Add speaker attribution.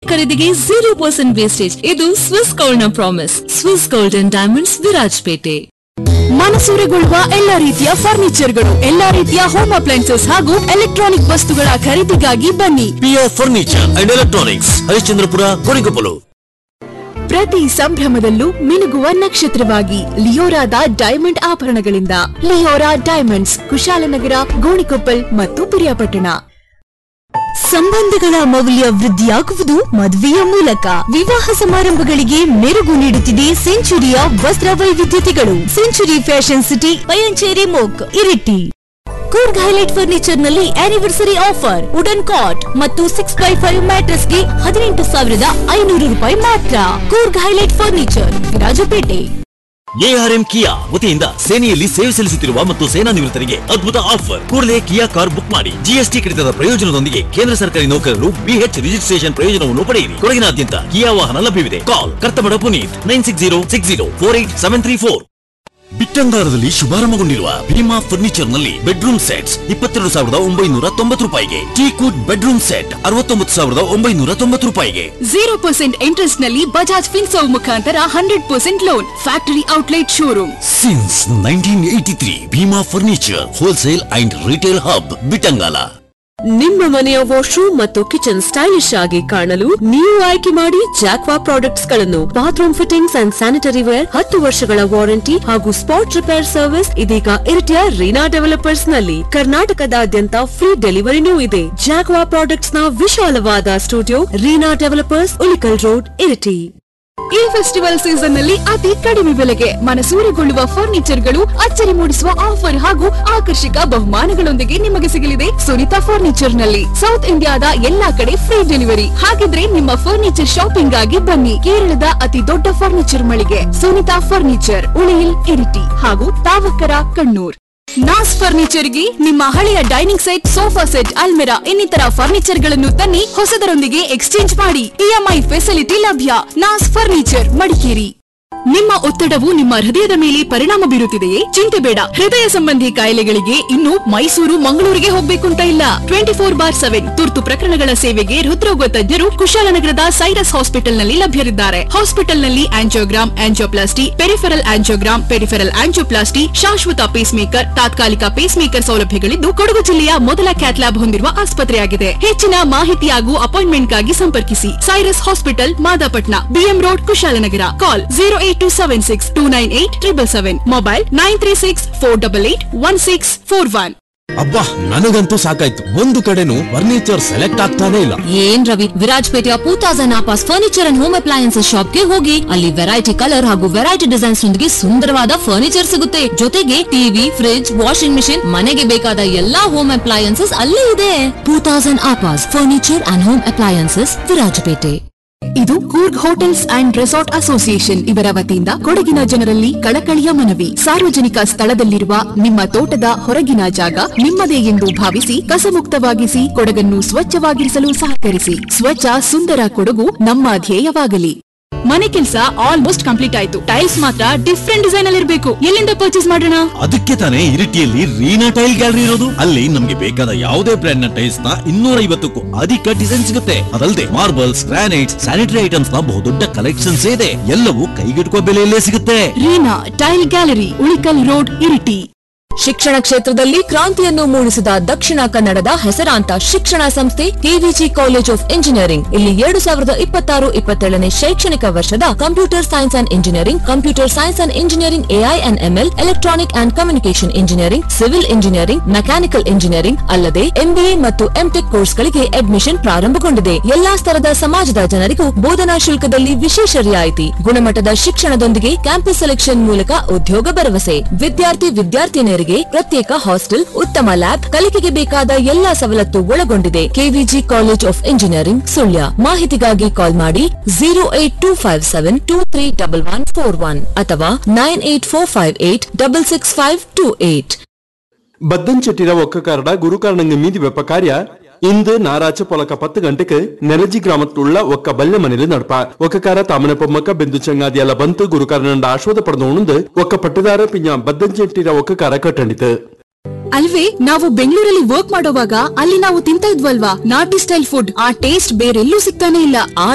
Speaker 1: ಖರೀದಿಗೆ zero percent wastage ಇದು Swiss gold ನ promise Swiss gold and diamonds Virajpete
Speaker 2: ಮನಸೂರೆಗೊಳ್ಳುವ ಎಲ್ಲಾ ರೀತಿಯ ಫರ್ನಿಚರ್ಗಳು ಎಲ್ಲಾ ರೀತಿಯ ಹೋಮ್ ಅಪ್ಲೈನ್ಸಸ್ ಹಾಗೂ ಎಲೆಕ್ಟ್ರಾನಿಕ್ ವಸ್ತುಗಳ ಖರೀದಿಗಾಗಿ ಬನ್ನಿ
Speaker 3: PR furniture and electronics Harishchandrapura Korigoppalu
Speaker 2: ಪ್ರತಿ ಸಂಭ್ರಮದಲ್ಲೂ ಮಿನುಗುವ ನಕ್ಷತ್ರವಾಗಿ ಲಿಯೋರಾದ ಡೈಮಂಡ್ ಆಭರಣಗಳಿಂದ ಲಿಯೋರಾ ಡೈಮಂಡ್ಸ್ ಕುಶಾಲನಗರ ಗೋಣಿಕೊಪ್ಪಲ್ ಮತ್ತು ಪಿರಿಯಾಪಟ್ಟಣ ಸಂಬಂಧಗಳ ಮೌಲ್ಯ ವೃದ್ಧಿಯಾಗುವುದು ಮದುವೆಯ ಮೂಲಕ ವಿವಾಹ ಸಮಾರಂಭಗಳಿಗೆ ಮೆರುಗು ನೀಡುತ್ತಿದೆ ಸೆಂಚುರಿಯ ವಸ್ತ್ರ ವೈವಿಧ್ಯತೆಗಳು ಸೆಂಚುರಿ ಫ್ಯಾಷನ್ ಸಿಟಿ ಪಯಂಚೇರಿ ಮೋಕ್ ಇರಿಟಿ ಕೂರ್ಗ್ ಹೈಲೈಟ್ ಫರ್ನಿಚರ್ ನಲ್ಲಿ ಆನಿವರ್ಸರಿ ಆಫರ್ ವುಡನ್ ಕಾಟ್ ಮತ್ತು ಸಿಕ್ಸ್ ಬೈ ಫೈವ್ ಮ್ಯಾಟ್ರಸ್ ಗೆ ಹದಿನೆಂಟು ಸಾವಿರದ ಐನೂರು ರೂಪಾಯಿ ಮಾತ್ರ Coorg highlight furniture Rajapete
Speaker 3: ARM Kia ವತಿಯಿಂದ ಸೇನೆಯಲ್ಲಿ ಸೇವೆ ಸಲ್ಲಿಸುತ್ತಿರುವ ಮತ್ತು ಸೇನಾ ನಿವೃತ್ತರಿಗೆ ಅದ್ಭುತ ಆಫರ್ ಕೂಡಲೇ ಕಿಯಾ ಕಾರ್ ಬುಕ್ ಮಾಡಿ ಜಿಎಸ್ಟಿ ಕಡಿತದ ಪ್ರಯೋಜನದೊಂದಿಗೆ ಕೇಂದ್ರ ಸರ್ಕಾರಿ ನೌಕರರು ಬಿಎಚ್ ರಿಜಿಸ್ಟ್ರೇಷನ್ ಪ್ರಯೋಜನವನ್ನು ಪಡೆಯಿರಿ ಕೊಡಗಿನಾದ್ಯಂತ ಕಿಯಾ ವಾಹನ ಲಭ್ಯವಿದೆ call Kartamada Puneeth nine six zero six zero four eight seven three four ಬಿಟ್ಟಂಗಾರದಲ್ಲಿ ಶುಭಾರಂಭಗೊಂಡಿರುವ ಭೀಮಾ ಫರ್ನಿಚರ್ ನಲ್ಲಿ ಬೆಡ್ರೂಮ್ ಸೆಟ್ಸ್ ಇಪ್ಪತ್ತೆರಡು ಸಾವಿರದ ಒಂಬೈನೂರ ತೊಂಬತ್ತು ರೂಪಾಯಿಗೆ ಟೀಕೂಟ್ ಬೆಡ್ರೂಮ್ ಸೆಟ್ ಅರವತ್ತೊಂಬತ್ತು ಸಾವಿರದ ಒಂಬೈನೂರ ತೊಂಬತ್ತು ರೂಪಾಯಿಗೆ
Speaker 2: ಜೀರೋ ಪರ್ಸೆಂಟ್ ಇಂಟ್ರೆಸ್ಟ್ ನಲ್ಲಿ ಬಜಾಜ್ ಫಿನ್ಸರ್ವ್ ಮುಖಾಂತರ hundred percent loan factory outlet showroom
Speaker 3: since nineteen eighty three Bhima furniture wholesale and retail hub Bittangala
Speaker 4: ನಿಮ್ಮ ಮನೆಯ ವಾಶ್ರೂಮ್ ಮತ್ತು ಕಿಚನ್ ಸ್ಟೈಲಿಶ್ ಆಗಿ ಕಾಣಲು ನೀವು ಆಯ್ಕೆ ಮಾಡಿ ಜಾಕ್ವಾ ಪ್ರಾಡಕ್ಟ್ಸ್ ಗಳನ್ನು bathroom fittings and sanitary ware ಹತ್ತು ವರ್ಷಗಳ ವಾರಂಟಿ ಹಾಗೂ ಸ್ಪಾಟ್ ರಿಪೇರ್ ಸರ್ವಿಸ್ ಇದೀಗ ಇರಿಟಿಯ ರೀನಾ ಡೆವಲಪರ್ಸ್ ನಲ್ಲಿ ಕರ್ನಾಟಕದಾದ್ಯಂತ ಫ್ರೀ ಡೆಲಿವರಿನೂ ಇದೆ ಜಾಕ್ವಾ ಪ್ರಾಡಕ್ಟ್ಸ್ ನ ವಿಶಾಲವಾದ studio Reena developers Ulikal road Iritty
Speaker 2: ಈ ಫೆಸ್ಟಿವಲ್ ಸೀಸನ್ ನಲ್ಲಿ ಅತಿ ಕಡಿಮೆ ಬೆಲೆಗೆ ಮನಸೂರೆಗೊಳ್ಳುವ ಫರ್ನಿಚರ್ಗಳು ಅಚ್ಚರಿ ಮೂಡಿಸುವ ಆಫರ್ ಹಾಗೂ ಆಕರ್ಷಕ ಬಹುಮಾನಗಳೊಂದಿಗೆ ನಿಮಗೆ ಸಿಗಲಿದೆ ಸುನಿತಾ ಫರ್ನಿಚರ್ ನಲ್ಲಿ ಸೌತ್ ಇಂಡಿಯಾದ ಎಲ್ಲಾ ಕಡೆ ಫ್ರೀ ಡೆಲಿವರಿ ಹಾಗಿದ್ರೆ ನಿಮ್ಮ ಫರ್ನಿಚರ್ ಶಾಪಿಂಗ್ ಆಗಿ ಬನ್ನಿ ಕೇರಳದ ಅತಿ ದೊಡ್ಡ ಫರ್ನಿಚರ್ ಮಳಿಗೆ ಸುನಿತಾ ಫರ್ನಿಚರ್ ಉಳಿಯಿಲ್ ಇರಿಟಿ ಹಾಗೂ ತಾವಕರ ಕಣ್ಣೂರ್ ನಾಸ್ ಫರ್ನಿಚರ್ ಗೆ ನಿಮ್ಮ ಹಳೆಯ ಡೈನಿಂಗ್ ಸೆಟ್ ಸೋಫಾ ಸೆಟ್ ಅಲ್ಮೆರಾ ಇನ್ನಿತರ ಫರ್ನಿಚರ್ ಗಳನ್ನು ತನ್ನಿ ಹೊಸದರೊಂದಿಗೆ ಎಕ್ಸ್ಚೇಂಜ್ ಮಾಡಿ ಇಎಂಐ ಫೆಸಿಲಿಟಿ ಲಭ್ಯ ನಾಸ್ ಫರ್ನಿಚರ್ ಮಡಿಕೇರಿ ನಿಮ್ಮ ಒತ್ತಡವು ನಿಮ್ಮ ಹೃದಯದ ಮೇಲೆ ಪರಿಣಾಮ ಬೀರುತ್ತಿದೆಯೇ ಚಿಂತೆ ಬೇಡ ಹೃದಯ ಸಂಬಂಧಿ ಕಾಯಿಲೆಗಳಿಗೆ ಇನ್ನು ಮೈಸೂರು ಮಂಗಳೂರಿಗೆ ಹೋಗ್ಬೇಕು ಅಂತ ಇಲ್ಲ ಟ್ವೆಂಟಿ ಫೋರ್ ಬಾರ್ ಸೆವೆನ್ ತುರ್ತು ಪ್ರಕರಣಗಳ ಸೇವೆಗೆ ಹೃದ್ರೋಗ ತಜ್ಞರು ಕುಶಾಲನಗರದ ಸೈರಸ್ ಹಾಸ್ಪಿಟಲ್ ನಲ್ಲಿ ಲಭ್ಯರಿದ್ದಾರೆ ಹಾಸ್ಪಿಟಲ್ ನಲ್ಲಿ angiogram angioplasty peripheral angiogram peripheral angioplasty ಶಾಶ್ವತ ಪೇಸ್ ಮೇಕರ್ ತಾತ್ಕಾಲಿಕ ಪೇಸ್ ಮೇಕರ್ ಸೌಲಭ್ಯಗಳಿದ್ದು ಕೊಡಗು ಜಿಲ್ಲೆಯ ಮೊದಲ ಕ್ಯಾತ್ ಲ್ಯಾಬ್ ಹೊಂದಿರುವ ಆಸ್ಪತ್ರೆಯಾಗಿದೆ ಹೆಚ್ಚಿನ ಮಾಹಿತಿ ಹಾಗೂ ಅಪಾಯಿಂಟ್ಮೆಂಟ್ಗಾಗಿ ಸಂಪರ್ಕಿಸಿ Cyrus hospital Madapatna BM road Kushalnagar call zero eight two seven six two nine eight triple seven mobile nine three six four double eight one six four one
Speaker 5: ಅಬ್ಬಾ ನನಗಂತೂ ಸಾಕಾಯ್ತು ಒಂದು ಕಡೆನೂ ಫರ್ನಿಚರ್ ಸೆಲೆಕ್ಟ್ ಆಗ್ತಾನೆ ಇಲ್ಲ
Speaker 1: ಏನ್ ರವಿ ವಿರಾಜ್ಪೇಟೆಯ ಟೂ ತೌಸಂಡ್ ಆಪಾಸ್ ಫರ್ನಿಚರ್ ಅಂಡ್ ಹೋಮ್ ಅಪ್ಲಯನ್ಸಸ್ ಶಾಪ್ಗೆ ಹೋಗಿ ಅಲ್ಲಿ ವೆರೈಟಿ ಕಲರ್ ಹಾಗೂ ವೆರೈಟಿ ಡಿಸೈನ್ಸ್ ನೊಂದಿಗೆ ಸುಂದರವಾದ ಫರ್ನಿಚರ್ ಸಿಗುತ್ತೆ ಜೊತೆಗೆ ಟಿವಿ ಫ್ರಿಡ್ಜ್ ವಾಷಿಂಗ್ ಮಿಷಿನ್ ಮನೆಗೆ ಬೇಕಾದ ಎಲ್ಲಾ ಹೋಮ್ ಅಪ್ಲಯನ್ಸಸ್ ಅಲ್ಲೇ ಇದೆ ಟೂ ತೌಸಂಡ್ ಆಪಾಸ್ furniture and home appliances Virajpete
Speaker 2: ಇದು Coorg hotels and resort association ಇವರ ವತಿಯಿಂದ ಕೊಡಗಿನ ಜನರಲ್ಲಿ ಕಳಕಳಿಯ ಮನವಿ ಸಾರ್ವಜನಿಕ ಸ್ಥಳದಲ್ಲಿರುವ ನಿಮ್ಮ ತೋಟದ ಹೊರಗಿನ ಜಾಗ ನಿಮ್ಮದೇ ಎಂದು ಭಾವಿಸಿ ಕಸಮುಕ್ತವಾಗಿಸಿ ಕೊಡಗನ್ನು ಸ್ವಚ್ಛವಾಗಿರಿಸಲು ಸಹಕರಿಸಿ ಸ್ವಚ್ಛ ಸುಂದರ ಕೊಡಗು ನಮ್ಮ ಧ್ಯೇಯವಾಗಲಿ ಮನೆ ಕೆಲಸ ಆಲ್ಮೋಸ್ಟ್ ಕಂಪ್ಲೀಟ್ ಆಯ್ತು ಟೈಲ್ಸ್ ಮಾತ್ರ ಡಿಫ್ರೆಂಟ್ ಡಿಸೈನ್ ಅಲ್ಲಿ ಇರಬೇಕು ಎಲ್ಲಿಂದ ಪರ್ಚೇಸ್ ಮಾಡೋಣ
Speaker 3: ಅದಕ್ಕೆ ತಾನೇ ಇರಿಟಿಯಲ್ಲಿ ರೀನಾ ಟೈಲ್ ಗ್ಯಾಲರಿ ಇರೋದು ಅಲ್ಲಿ ನಮ್ಗೆ ಬೇಕಾದ ಯಾವುದೇ ಬ್ರ್ಯಾಂಡ್ ನ ಟೈಲ್ಸ್ ನ ಇನ್ನೂರ ಐವತ್ತಕ್ಕೂ ಅಧಿಕ ಡಿಸೈನ್ ಸಿಗುತ್ತೆ ಅದಲ್ಲದೆ ಮಾರ್ಬಲ್ಸ್ ಗ್ರಾನೈಟ್ಸ್ ಸ್ಯಾನಿಟರಿ ಐಟಮ್ಸ್ ನ ಬಹುದೊಡ್ಡ ಕಲೆಕ್ಷನ್ಸ್ ಇದೆ ಎಲ್ಲವೂ ಕೈಗೆಟುಕುವ ಬೆಲೆಯಲ್ಲೇ ಸಿಗುತ್ತೆ
Speaker 2: Reena tile gallery Ulikal road Iritty
Speaker 1: ಶಿಕ್ಷಣ ಕ್ಷೇತ್ರದಲ್ಲಿ ಕ್ರಾಂತಿಯನ್ನು ಮೂಡಿಸಿದ ದಕ್ಷಿಣ ಕನ್ನಡದ ಹೆಸರಾಂತ ಶಿಕ್ಷಣ ಸಂಸ್ಥೆ ಕೆವಿಜಿ ಕಾಲೇಜ್ ಆಫ್ ಇಂಜಿನಿಯರಿಂಗ್ ಇಲ್ಲಿ ಎರಡು ಸಾವಿರದ ಇಪ್ಪತ್ತಾರು ಇಪ್ಪತ್ತೇಳನೇ ಶೈಕ್ಷಣಿಕ ವರ್ಷದ computer science and engineering computer science and engineering AI and ML electronic and communication engineering civil engineering mechanical engineering ಅಲ್ಲದೆ ಎಂಬಿಎ ಮತ್ತು ಎಂಟೆಕ್ ಕೋರ್ಸ್ಗಳಿಗೆ ಅಡ್ಮಿಷನ್ ಪ್ರಾರಂಭಗೊಂಡಿದೆ ಎಲ್ಲಾ ಸ್ತರದ ಸಮಾಜದ ಜನರಿಗೂ ಬೋಧನಾ ಶುಲ್ಕದಲ್ಲಿ ವಿಶೇಷ ರಿಯಾಯಿತಿ ಗುಣಮಟ್ಟದ ಶಿಕ್ಷಣದೊಂದಿಗೆ ಕ್ಯಾಂಪಸ್ ಸೆಲೆಕ್ಷನ್ ಮೂಲಕ ಉದ್ಯೋಗ ಭರವಸೆ ವಿದ್ಯಾರ್ಥಿ ವಿದ್ಯಾರ್ಥಿನಿಯರಿಗೆ ಪ್ರತ್ಯೇಕ ಹಾಸ್ಟೆಲ್ ಉತ್ತಮ ಲ್ಯಾಬ್ ಕಲಿಕೆಗೆ ಬೇಕಾದ ಎಲ್ಲಾ ಸವಲತ್ತು ಒಳಗೊಂಡಿದೆ KVG college of engineering Sullia ಮಾಹಿತಿಗಾಗಿ ಕಾಲ್ ಮಾಡಿ zero eight two five seven two three double one four one ಅಥವಾ nine eight four five eight double six five two eight
Speaker 6: బద్దంచెట్టిర ఒక్క కారడ గురు కారణంగా మీది వెప్ప కార్య ಇಂದು ನಾರಾಚ ಪೊಲಕ ಪತ್ತು ಗಂಟೆಗೆ ನೆಲಜಿ ಗ್ರಾಮತ್ತುಳ್ಳ ಒಕ್ಕ ಬಲ್ಯ ಮನೇಲಿ ನಡಪ ಒಕ್ಕ ಕಾರ ತಾಮನ ಪೊಮ್ಮಕ್ಕ ಬೆಂದು ಚಂಗಾದಿ ಎಲ್ಲ ಬಂತು ಗುರುಕಾರನಂಡ ಆಶ್ವಾದ ಪಡೆದು ಒಕ್ಕ ಪಟ್ಟದಾರ ಪಿಂಜ ಬದ್ದಂಚೆಟ್ಟಿರ ಒಕ್ಕ ಕಾರ ಕಟ್ಟಂಡಿತು
Speaker 2: ಅಲ್ವೇ ನಾವು ಬೆಂಗಳೂರಲ್ಲಿ ವರ್ಕ್ ಮಾಡೋವಾಗ ಅಲ್ಲಿ ನಾವು ತಿಂತ ಇದ್ವಲ್ವಾ ನಾಟಿ ಸ್ಟೈಲ್ ಫುಡ್ ಆ ಟೇಸ್ಟ್ ಬೇರೆಲ್ಲೂ ಸಿಗ್ತಾನೆ ಇಲ್ಲ
Speaker 1: ಆ